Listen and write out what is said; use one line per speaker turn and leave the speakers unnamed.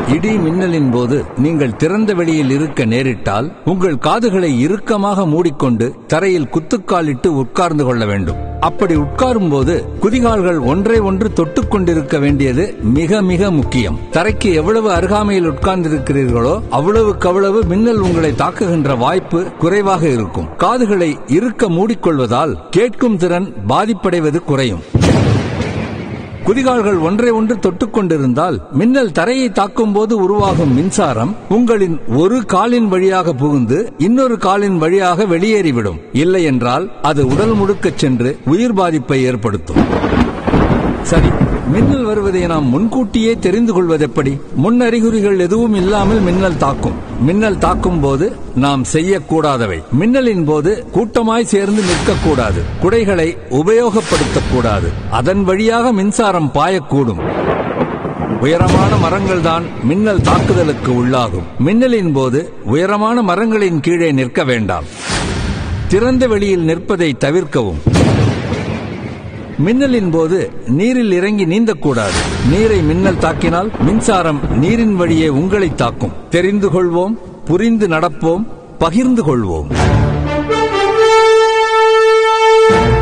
இடி மின்னலின் போது நீங்கள் திறந்த வெளியில் இருக்க நேரிட்டால் உங்கள் காதுகளை இறுக்கமாக மூடிக்கொண்டு தரையில் குத்துக்காலிட்டு உட்கார்ந்து கொள்ள வேண்டும் அப்படி உட்காரும் போது குதிகால்கள் ஒன்றை ஒன்று தொட்டுக் கொண்டிருக்க வேண்டியது மிக மிக முக்கியம் தரைக்கு எவ்வளவு அருகாமையில் உட்கார்ந்திருக்கிறீர்களோ அவ்வளவுக்கு அவ்வளவு மின்னல் உங்களை தாக்குகின்ற வாய்ப்பு குறைவாக இருக்கும் காதுகளை இறுக்க மூடிக்கொள்வதால் கேட்கும் திறன் பாதிப்படைவது குறையும் குதிகால்கள் ஒன்றை ஒன்று தொட்டுக் கொண்டிருந்தால் மின்னல் தரையை தாக்கும் போது உருவாகும் மின்சாரம் உங்களின் ஒரு காலின் வழியாக புகுந்து இன்னொரு காலின் வழியாக வெளியேறிவிடும் இல்லை என்றால் அது உடல் முழுக்கச் சென்று உயிர் பாதிப்பை ஏற்படுத்தும் சரி மின்னல் வருவதை நாம் முன்கூட்டியே தெரிந்து கொள்வது எப்படி முன் அறிகுறிகள் எதுவும் இல்லாமல் மின்னல் தாக்கும் மின்னல் தாக்கும் போது நாம் செய்யக்கூடாதவை மின்னலின் போது கூட்டமாய் சேர்ந்து நிற்கக்கூடாது குடைகளை உபயோகப்படுத்தக்கூடாது அதன் வழியாக மின்சாரம் பாயக்கூடும் உயரமான மரங்கள் தான் மின்னல் தாக்குதலுக்கு உள்ளாகும் மின்னலின் போது உயரமான மரங்களின் கீழே நிற்க வேண்டாம் திறந்த வெளியில் நிற்பதை தவிர்க்கவும் மின்னலின் போது நீரில் இறங்கி நீந்தக்கூடாது நீரை மின்னல் தாக்கினால் மின்சாரம் நீரின் வழியே உங்களை தாக்கும் தெரிந்து கொள்வோம் புரிந்து நடப்போம் பகிர்ந்து கொள்வோம்